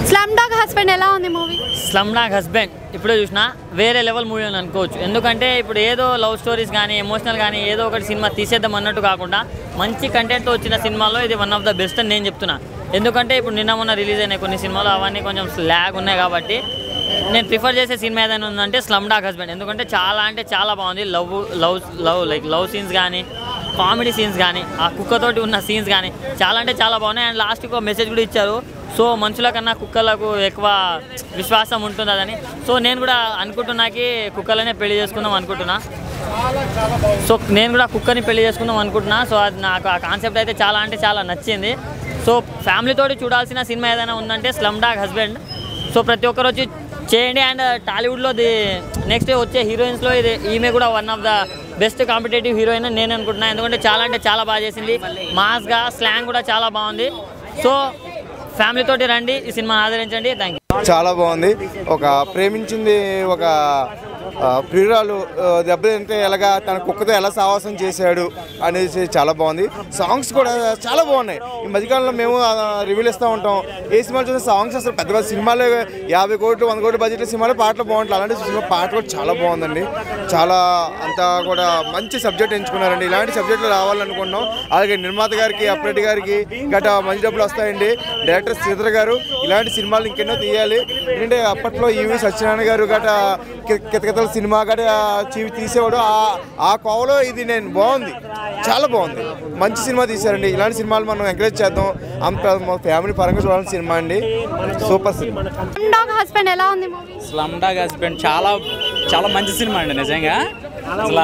Slum dog husband ఎలా ఉంది movie slum dog husband ఇప్పుడే చూసిన వేరే లెవెల్ మూవీ అని అనుకోవచ్చు ఎందుకంటే ఇప్పుడు ఏదో లవ్ స్టోరీస్ కానీ ఎమోషనల్ కానీ ఏదో ఒకటి సినిమా తీసేద్దాం అన్నట్టు కాకుండా మంచి కంటెంట్తో వచ్చిన సినిమాలో ఇది వన్ ఆఫ్ ద బెస్ట్ అని నేను చెప్తున్నా ఎందుకంటే ఇప్పుడు నిన్న మొన్న రిలీజ్ అయిన కొన్ని సినిమాలు అవన్నీ కొంచెం ల్యాగ్ ఉన్నాయి కాబట్టి నేను ప్రిఫర్ చేసే సినిమా ఏదైనా ఉందంటే స్లమ్ డాగ్ హస్బెండ్ ఎందుకంటే చాలా అంటే చాలా బాగుంది love love love like love scenes కానీ కామెడీ సీన్స్ కానీ ఆ కుక్కతోటి ఉన్న సీన్స్ కానీ చాలా అంటే చాలా బాగున్నాయి అండ్ లాస్ట్కి ఒక మెసేజ్ కూడా ఇచ్చారు సో మనుషుల కన్నా కుక్కలకు ఎక్కువ విశ్వాసం ఉంటుందని సో నేను కూడా అనుకుంటున్నాకి కుక్కలనే పెళ్లి చేసుకుందాం అనుకుంటున్నా సో నేను కూడా కుక్కని పెళ్లి చేసుకుందాం అనుకుంటున్నా సో అది నాకు ఆ కాన్సెప్ట్ అయితే చాలా అంటే చాలా నచ్చింది సో ఫ్యామిలీతోటి చూడాల్సిన సినిమా ఏదైనా ఉందంటే స్లమ్ డాగ్ హస్బెండ్ సో ప్రతి ఒక్కరు వచ్చి చేయండి అండ్ టాలీవుడ్లో ది నెక్స్ట్ వచ్చే హీరోయిన్స్లో ఇది ఈమె కూడా one of the best competitive heroine అని నేను అనుకుంటున్నాను ఎందుకంటే చాలా అంటే చాలా బాగా చేసింది మాస్గా స్లాంగ్ కూడా చాలా బాగుంది సో ఫ్యామిలీతోటి రండి ఈ సినిమాని ఆదరించండి థ్యాంక్ యూ చాలా బాగుంది ఒక ప్రేమించింది ఒక ఆ, ప్రియురాలు ఆ, దెబ్బతింటే ఎలాగా తన కుక్కతో ఎలా సావాసం చేశాడు అనేసి చాలా బాగుంది సాంగ్స్ కూడా చాలా బాగున్నాయి ఈ మధ్యకాలంలో మేము రివ్యూలు ఇస్తూ ఉంటాం ఏ సినిమా చూసిన సాంగ్స్ అసలు పెద్ద పెద్ద సినిమాలు యాభై కోట్లు వంద కోట్ల బడ్జెట్ సినిమాలు పాటలు బాగుంటాయి అలాంటి సినిమా పాట కూడా చాలా బాగుందండి చాలా అంతా కూడా మంచి సబ్జెక్ట్ ఎంచుకున్నారండి ఇలాంటి సబ్జెక్టులు రావాలనుకుంటున్నాం అలాగే నిర్మాత గారికి అప్రెడ్డి గారికి గట మంచి డబ్బులు వస్తాయండి డైరెక్టర్ శ్రీధర్ గారు ఇలాంటి సినిమాలు ఇంకెన్నో తీయాలి ఎందుకంటే అప్పట్లో ఈవి సత్యనారాయణ గారు గట కి- కితకితల సినిమా గట చీ- తీసేవాడు ఆ- ఆ కోవలో ఇది నేను బాగుంది చాలా బాగుంది మంచి సినిమా తీశారండి ఇలాంటి సినిమాలు మనం ఎంకరేజ్ చేద్దాం అంత మా ఫ్యామిలీ పరంగా చూడాల్సిన సినిమా అండి సూపర్ సినిమా స్లమ్ డాగ్ హస్బెండ్ ఎలా ఉంది మూవీ స్లమ్ డాగ్ హస్బెండ్ చాలా చాలా మంచి సినిమా అండి నిజంగా అసలు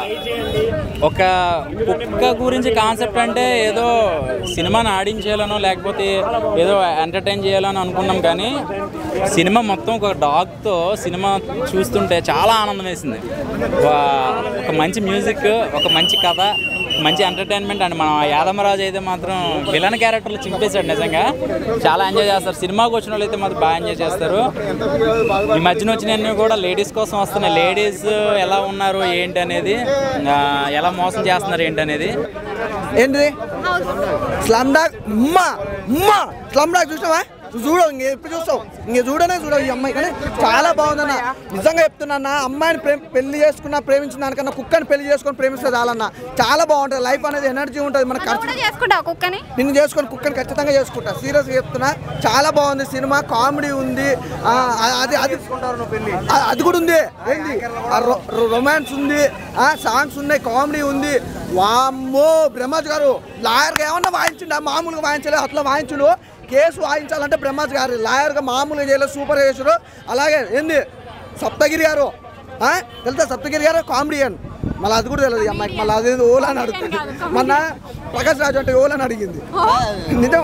ఒక కుక్క గురించి కాన్సెప్ట్ అంటే ఏదో సినిమాని ఆడించేయాలనో లేకపోతే ఏదో ఎంటర్టైన్ చేయాలని అనుకున్నాం కానీ సినిమా మొత్తం ఒక డాగ్తో సినిమా చూస్తుంటే చాలా ఆనందం వేసింది వా- ఒక మంచి మ్యూజిక్ ఒక మంచి కథ మంచి ఎంటర్టైన్మెంట్ అండ్ మన యాదమరాజు అయితే మాత్రం విలన్ క్యారెక్టర్లు చింపేశాడు నిజంగా చాలా ఎంజాయ్ చేస్తారు సినిమాకి వచ్చిన వాళ్ళు అయితే మాత్రం బాగా ఎంజాయ్ చేస్తారు ఈ మధ్యన వచ్చినవన్నీ కూడా లేడీస్ కోసం వస్తున్నాయి లేడీస్ ఎలా ఉన్నారు ఏంటి అనేది ఆ, ఎలా మోసం చేస్తున్నారు ఏంటి అనేది ఏంటిది స్లమ్ డాగ్ ఉమ్మా ఉమ్మా స్లమ్ డాగ్ చూసావా చూడు ఇంక ఎప్పుడు చూస్తావు ఇంక చూడనే చూడవు ఈ అమ్మాయి కానీ చాలా బాగుందన్న నిజంగా చెప్తున్నా అమ్మాయిని ప్రేమ పెళ్లి చేసుకున్నా ప్రేమించిన దానికన్నా కుక్కని పెళ్లి చేసుకొని ప్రేమిస్తే చాలన్న చాలా బాగుంటుంది లైఫ్ అనేది ఎనర్జీ ఉంటుంది మన ఖర్చు కూడా చేసుకుంటావు కుక్కని నిన్ను చేసుకొని కుక్కని ఖచ్చితంగా చేసుకుంటా సీరియస్గా చెప్తున్నా చాలా బాగుంది సినిమా కామెడీ ఉంది ఆ, అది అది ఆ, అది కూడా ఉంది ఏంది ఆ రొ- రొ- రొమాన్స్ ఉంది ఆ సాంగ్స్ ఉన్నాయి కామెడీ ఉంది వామ్మో బ్రహ్మాజ్ గారు లాయర్గా ఏమన్నా వాయించిండు మామూలుగా వాయించలేదు అట్లా వాయించుడు కేసు వాయించాలంటే బ్రహ్మాజ్ గారు లాయర్గా మామూలుగా చేయలేదు సూపర్ చేసారు అలాగే ఏంది సప్తగిరి గారు ఆ? తెలుసా సప్తగిరి గారు కామెడియన్ మళ్ళీ అది కూడా తెలియదు ఈ అమ్మాయికి మళ్ళీ అది ఓలా అని అడుగుతుంది మొన్న ప్రకాష్ రాజు అంటే ఓలా అని అడిగింది నిజం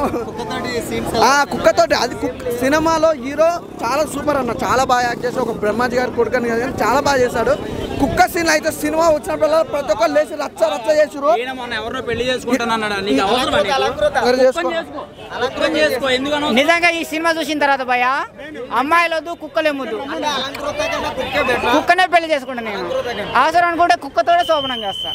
ఆ కుక్కతోటి అది కుక్ సినిమాలో హీరో చాలా సూపర్ అన్న చాలా బాగా యాక్ట్ చేసి ఒక బ్రహ్మాజీ గారు కొడుకని కానీ చాలా బాగా చేశాడు కుక్క సీన్ అయితే సినిమా వచ్చినప్పుడు ప్రతి ఒక్కరు లేచి రచ్చ రచ్చ చేసారు ఈయన మొన్న ఎవరినో పెళ్లి చేసుకుంటానన్నాడు నీకు అవసరమా నీకు? ఎవరు చేసుకో అర్థం చేసుకో ఎందుకు అనవసరం? నిజంగా ఈ సినిమా చూసిన తర్వాత భయ అమ్మాయిలు వద్దు కుక్కలే ముద్దు కుక్కనే పెళ్లి చేసుకుంటా నేను అవసరం అనుకుంటే కుక్కతోనే శోభనం చేస్తా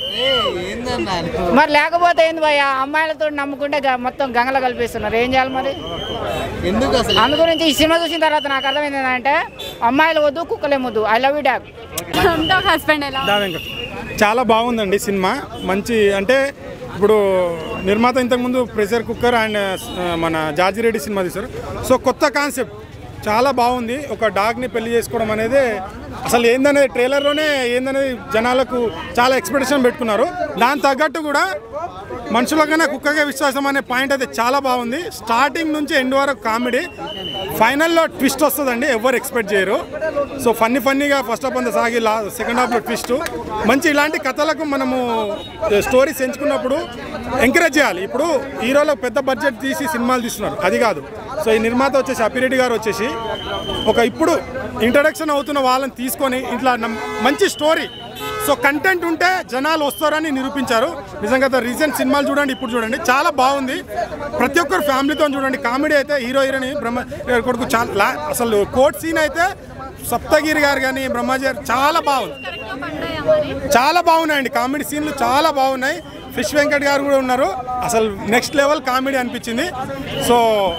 మరి లేకపోతే ఏంది భయ అమ్మాయిలతో నమ్ముకుంటే గ- మొత్తం గంగలో కలిపిస్తున్నారు ఏం చేయాలి మరి అందు గురించి ఈ సినిమా చూసిన తర్వాత నాకు అర్థమైంది ఏంటంటే అమ్మాయిలు వద్దు కుక్కలే ముద్దు I love you dog slum dog husband ఎలా ఉంది? దా వెంకట్ చాలా బాగుందండి సినిమా మంచి అంటే ఇప్పుడు నిర్మాత ఇంతకుముందు ప్రెషర్ కుక్కర్ అండ్ ఆ, మన జార్జి రెడ్డి సినిమా తీశారు సో కొత్త కాన్సెప్ట్ చాలా బాగుంది ఒక డాగ్ని పెళ్లి చేసుకోవడం అనేది అసలు ఏందనేది ట్రైలర్లోనే ఏందనేది జనాలకు చాలా ఎక్స్పెక్టేషన్ పెట్టుకున్నారు దాని తగ్గట్టు కూడా మనుషులకన్నా కుక్కగా విశ్వాసం అనే పాయింట్ అయితే చాలా బాగుంది స్టార్టింగ్ నుంచి ఎండ్ వరకు కామెడీ ఫైనల్లో ట్విస్ట్ వస్తుందండి ఎవరు ఎక్స్పెక్ట్ చేయరు సో ఫన్నీ ఫన్నీగా ఫస్ట్ హాఫ్ అంతా సాగి లా సెకండ్ హాఫ్లో ట్విస్ట్ మంచి ఇలాంటి కథలకు మనము స్టోరీస్ ఎంచుకున్నప్పుడు ఎంకరేజ్ చేయాలి ఇప్పుడు హీరోలో పెద్ద బడ్జెట్ తీసి సినిమాలు తీస్తున్నారు అది కాదు సో ఈ నిర్మాత వచ్చేసి అప్పిరెడ్డి గారు వచ్చేసి ఒక ఇప్పుడు ఇంట్రడక్షన్ అవుతున్న వాళ్ళని తీసుకొని ఇట్లా నమ్- మంచి స్టోరీ సో కంటెంట్ ఉంటే జనాలు వస్తారని నిరూపించారు నిజంగా రీసెంట్ సినిమాలు చూడండి ఇప్పుడు చూడండి చాలా బాగుంది ప్రతి ఒక్కరు ఫ్యామిలీతో చూడండి కామెడీ అయితే హీరో హీరోని బ్రహ్మ గారి కొడుకు చాలా లా- అసలు కోర్ట్ సీన్ అయితే సప్తగిరి గారు కానీ బ్రహ్మాజీ గారు చాలా బాగుంది చాలా బాగున్నాయండి కామెడీ సీన్లు చాలా బాగున్నాయి ఫిష్ వెంకట్ గారు కూడా ఉన్నారు అసలు నెక్స్ట్ లెవెల్ కామెడీ అనిపించింది సో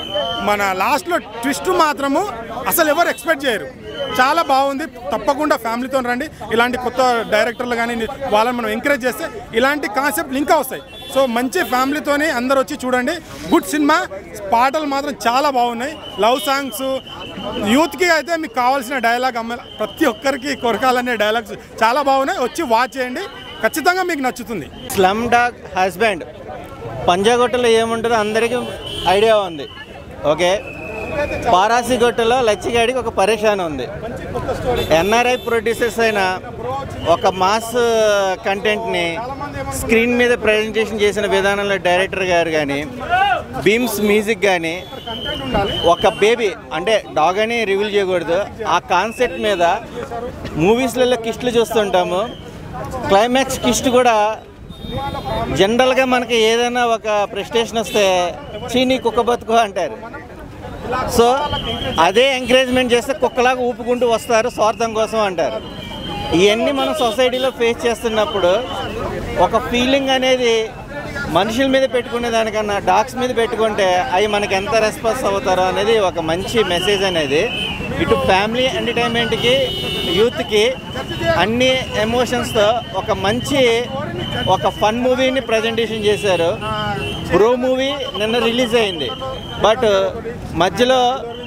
మన లాస్ట్లో ట్విస్ట్ మాత్రము అసలు ఎవరు ఎక్స్పెక్ట్ చేయరు చాలా బాగుంది తప్పకుండా ఫ్యామిలీతో రండి ఇలాంటి కొత్త డైరెక్టర్లు కానీ వాళ్ళని మనం ఎంకరేజ్ చేస్తే ఇలాంటి కాన్సెప్ట్లు ఇంకా వస్తాయి సో మంచి ఫ్యామిలీతోని అందరు వచ్చి చూడండి గుడ్ సినిమా పాటలు మాత్రం చాలా బాగున్నాయి లవ్ సాంగ్స్ యూత్కి అయితే మీకు కావాల్సిన డైలాగ్ అమ్మ ప్రతి ఒక్కరికి కొరకాలనే డైలాగ్స్ చాలా బాగున్నాయి వచ్చి వాచ్ చేయండి ఖచ్చితంగా మీకు నచ్చుతుంది స్లమ్ డాగ్ హస్బెండ్ పంజాగుట్టలో ఏముంటుందో అందరికీ ఐడియా ఉంది ఓకే పారాసిగుట్టలో లచ్చిగాడికి ఒక పరేషాన్ ఉంది ఎన్ఆర్ఐ ప్రొడ్యూసర్స్ అయిన ఒక మాస్ కంటెంట్ని స్క్రీన్ మీద ప్రజెంటేషన్ చేసిన విధానంలో డైరెక్టర్ గారు కానీ బీమ్స్ మ్యూజిక్ కానీ ఒక బేబీ అంటే డాగ్ అని రివీల్ చేయకూడదు ఆ కాన్సెప్ట్ మీద మూవీస్లలో కిస్టులు చూస్తుంటాము క్లైమాక్స్ కిస్ట్ కూడా జనరల్గా మనకి ఏదైనా ఒక ప్రెస్టేషన్ వస్తే చీనీ కుక్క బతుకు అంటారు సో అదే ఎంకరేజ్మెంట్ చేస్తే కుక్కలాగా ఊపుకుంటూ వస్తారు స్వార్థం కోసం అంటారు ఇవన్నీ మనం సొసైటీలో ఫేస్ చేస్తున్నప్పుడు ఒక ఫీలింగ్ అనేది మనుషుల మీద పెట్టుకునే దానికన్నా డాగ్స్ మీద పెట్టుకుంటే అవి మనకి ఎంత రెస్పాన్స్ అవుతారో అనేది ఒక మంచి మెసేజ్ అనేది ఇటు ఫ్యామిలీ ఎంటర్టైన్మెంట్కి యూత్కి అన్ని ఎమోషన్స్తో ఒక మంచి ఒక ఫన్ మూవీని ప్రజెంటేషన్ చేశారు బ్రో మూవీ నిన్న రిలీజ్ అయింది బట్ మధ్యలో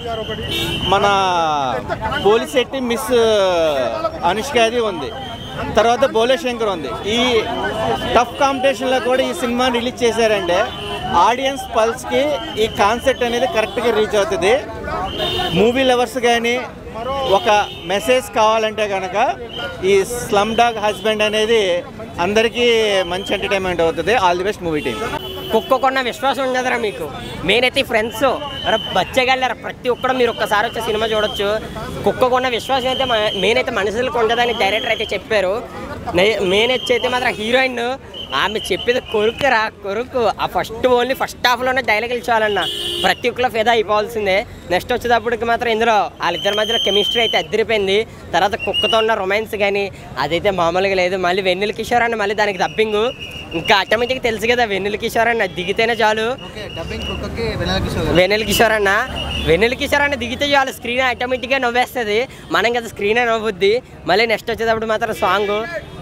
మన పోలీస్ శెట్టి మిస్ అనుష్కాది ఉంది తర్వాత బోలే శంకర్ ఉంది ఈ టఫ్ కాంపిటీషన్లో కూడా ఈ సినిమా రిలీజ్ చేశారంటే ఆడియన్స్ పల్స్కి ఈ కాన్సెప్ట్ అనేది కరెక్ట్గా రీచ్ అవుతుంది మూవీ లవర్స్ కానీ ఒక మెసేజ్ కావాలంటే కనుక ఈ స్లమ్ డాగ్ హస్బెండ్ అనేది అందరికీ మంచి ఎంటర్టైన్మెంట్ అవుతుంది all the best movie team కుక్కకున్న విశ్వాసం ఉండదురా మీకు నేనైతే ఫ్రెండ్స్ అరే బచ్చగళ్ళారు ప్రతి ఒక్కరు మీరు ఒక్కసారి వచ్చే సినిమా చూడొచ్చు కుక్కకున్న విశ్వాసం అయితే మెయిన్ అయితే మనుషులకు ఉండదని డైరెక్టర్ అయితే చెప్పారు మెయిన్ వచ్చి అయితే మాత్రం హీరోయిన్ ఆమె చెప్పేది కొరుకురా కొరుకు ఆ ఫస్ట్ ఓన్లీ ఫస్ట్ హాఫ్లోనే డైలాగ్ ఇచ్చేవాలన్న ప్రతి ఒక్కరు ఫిదా అయిపోవాల్సిందే నెక్స్ట్ వచ్చేటప్పటికి మాత్రం ఇందులో వాళ్ళిద్దరి మధ్యలో కెమిస్ట్రీ అయితే అద్దరిపోయింది తర్వాత కుక్కతో ఉన్న రొమాన్స్ కానీ అదైతే మామూలుగా లేదు మళ్ళీ వెన్నెల కిషోర్ అన్న మళ్ళీ దానికి డబ్బింగ్ ఇంకా ఆటోమేటిక్గా తెలుసు కదా వెన్నెల కిషోర్ అన్న దిగితేనే చాలు వెన్నెల కిషోర్ అన్న వెన్నెల కిషోర్ అన్న దిగితే చాలు స్క్రీన్ ఆటోమేటిక్గా నవ్వేస్తుంది మనం కదా స్క్రీన్ నవ్వుద్ది మళ్ళీ నెక్స్ట్ వచ్చేటప్పుడు మాత్రం సాంగ్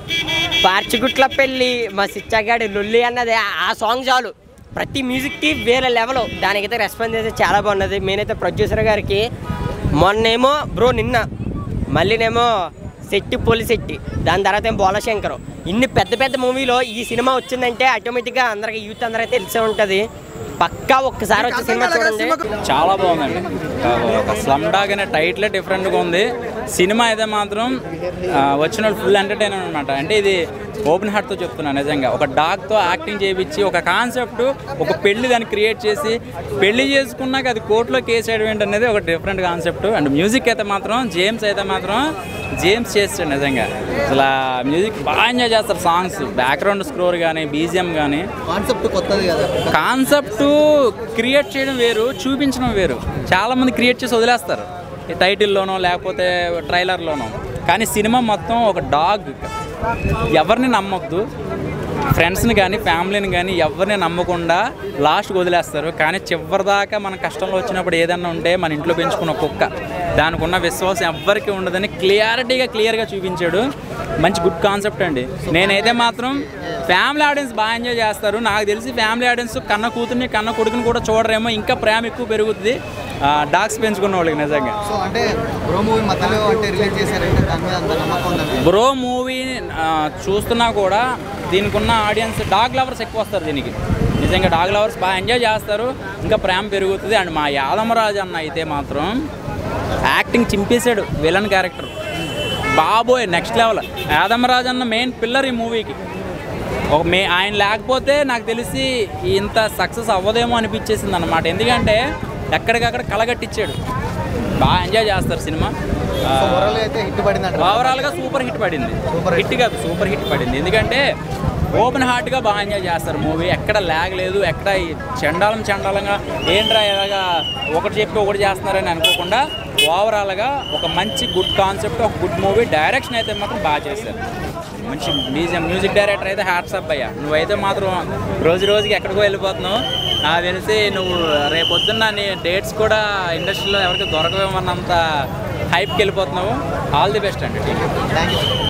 పార్చిగుట్ల పెళ్ళి మా సిచ్చగాడి లొల్లి అన్నది ఆ- ఆ సాంగ్ చాలు ప్రతి మ్యూజిక్కి వేరే లెవెల్ దానికైతే రెస్పాన్స్ అయితే చాలా బాగున్నది మెయిన్ అయితే ప్రొడ్యూసర్ గారికి మొన్నేమో బ్రో నిన్న మళ్ళీనేమో శెట్టి పొలి శెట్టి దాని తర్వాత ఏమో బోలశంకర్ ఇన్ని పెద్ద పెద్ద మూవీలో ఈ సినిమా వచ్చిందంటే ఆటోమేటిక్గా అందరికి యూత్ అందరైతే తెలిసే ఉంటుంది పక్కా ఒక్కసారి వచ్చే సినిమా చూడండి చాలా బాగుందండి ఒక స్లమ్ డాగ్ అనే టైటిలే డిఫరెంట్గా ఉంది సినిమా అయితే మాత్రం ఆ, వచ్చిన వాళ్ళు ఫుల్ ఎంటర్టైన్ అనమాట అంటే ఇది ఓపెన్ హార్ట్తో చెప్తున్నాను నిజంగా ఒక డాగ్తో యాక్టింగ్ చేయించి ఒక కాన్సెప్ట్ ఒక పెళ్లి దాన్ని క్రియేట్ చేసి పెళ్లి చేసుకున్నాక అది కోర్టులో కేసు వేయడం ఏంటి అనేది ఒక డిఫరెంట్ కాన్సెప్ట్ అండ్ మ్యూజిక్ అయితే మాత్రం జేమ్స్ అయితే మాత్రం జేమ్స్ చేస్తాడు నిజంగా అసలు మ్యూజిక్ బాగా ఎంజాయ్ చేస్తారు సాంగ్స్ బ్యాక్గ్రౌండ్ స్కోర్ కానీ బీజిఎం కానీ కాన్సెప్ట్ కొత్తది కదా కాన్సెప్ట్ క్రియేట్ చేయడం వేరు చూపించడం వేరు చాలా మంది క్రియేట్ చేసి వదిలేస్తారు ఈ టైటిల్లోనో లేకపోతే ట్రైలర్లోనో కానీ సినిమా మొత్తం ఒక డాగ్ ఎవరిని నమ్మొద్దు ఫ్రెండ్స్ని కానీ ఫ్యామిలీని కానీ ఎవరిని నమ్మకుండా లాస్ట్కి వదిలేస్తారు కానీ చివరిదాకా మన కష్టంలో వచ్చినప్పుడు ఏదన్నా ఉంటే మన ఇంట్లో పెంచుకున్న కుక్క దానికి ఉన్న విశ్వాసం ఎవ్వరికీ ఉండదని క్లియారిటీగా క్లియర్గా చూపించాడు మంచి గుడ్ కాన్సెప్ట్ అండి నేనైతే మాత్రం ఫ్యామిలీ ఆడియన్స్ బాగా ఎంజాయ్ చేస్తారు నాకు తెలిసి ఫ్యామిలీ ఆడియన్స్ కన్న కూతుర్ని కన్న కొడుకుని కూడా చూడరేమో ఇంకా ప్రేమ ఎక్కువ పెరుగుతుంది డాగ్స్ పెంచుకున్న వాళ్ళకి నిజంగా సో అంటే బ్రో మూవీ మధ్యలో అంటే రిలీజ్ చేశారంటే దాని మీద అంత నమ్మకం ఉందండి బ్రో మూవీ చూస్తున్నా కూడా దీనికి ఉన్న ఆడియన్స్ డాగ్ లవర్స్ ఎక్కువ వస్తారు దీనికి నిజంగా డాగ్ లవర్స్ బాగా ఎంజాయ్ చేస్తారు ఇంకా ప్రేమ పెరుగుతుంది అండ్ మా యాదమరాజు అన్న అయితే మాత్రం యాక్టింగ్ చింపేశాడు విలన్ క్యారెక్టర్ బాబోయ్ నెక్స్ట్ లెవెల్ యాదమరాజు అన్న మెయిన్ పిల్లర్ ఈ మూవీకి ఒక మే ఆయన లేకపోతే నాకు తెలిసి ఇంత సక్సెస్ అవ్వదేమో అనిపించేసింది అనమాట ఎందుకంటే ఎక్కడికక్కడ కలగట్టించాడు బాగా ఎంజాయ్ చేస్తారు సినిమా ఆ, ఓవరాల్ అయితే హిట్ పడిందంట ఓవరాల్గా సూపర్ హిట్ పడింది హిట్ కాదు సూపర్ హిట్ పడింది ఎందుకంటే ఓపెన్ హార్ట్గా బాగా ఎంజాయ్ చేస్తారు మూవీ ఎక్కడ ల్యాగ్ లేదు ఎక్కడ ఈ చండాలం చండాలంగా ఏంట్రా ఇలాగా ఒకటి చెప్పి ఒకటి చేస్తున్నారని అనుకోకుండా ఓవరాల్గా ఒక మంచి గుడ్ కాన్సెప్ట్ ఒక గుడ్ మూవీ డైరెక్షన్ అయితే మాత్రం బాగా చేశారు మంచి మ్యూజియం మ్యూజిక్ డైరెక్టర్ అయితే హ్యాట్స్ అప్ అయ్యా నువ్వైతే మాత్రం రోజు రోజుకి ఎక్కడికో వెళ్ళిపోతున్నావు నాకు తెలిసి నువ్వు రేపొద్దున్న నీ డేట్స్ కూడా ఇండస్ట్రీలో ఎవరికి దొరకవేమన్నంత హైప్కి వెళ్ళిపోతున్నావు ఆల్ ది బెస్ట్ అండి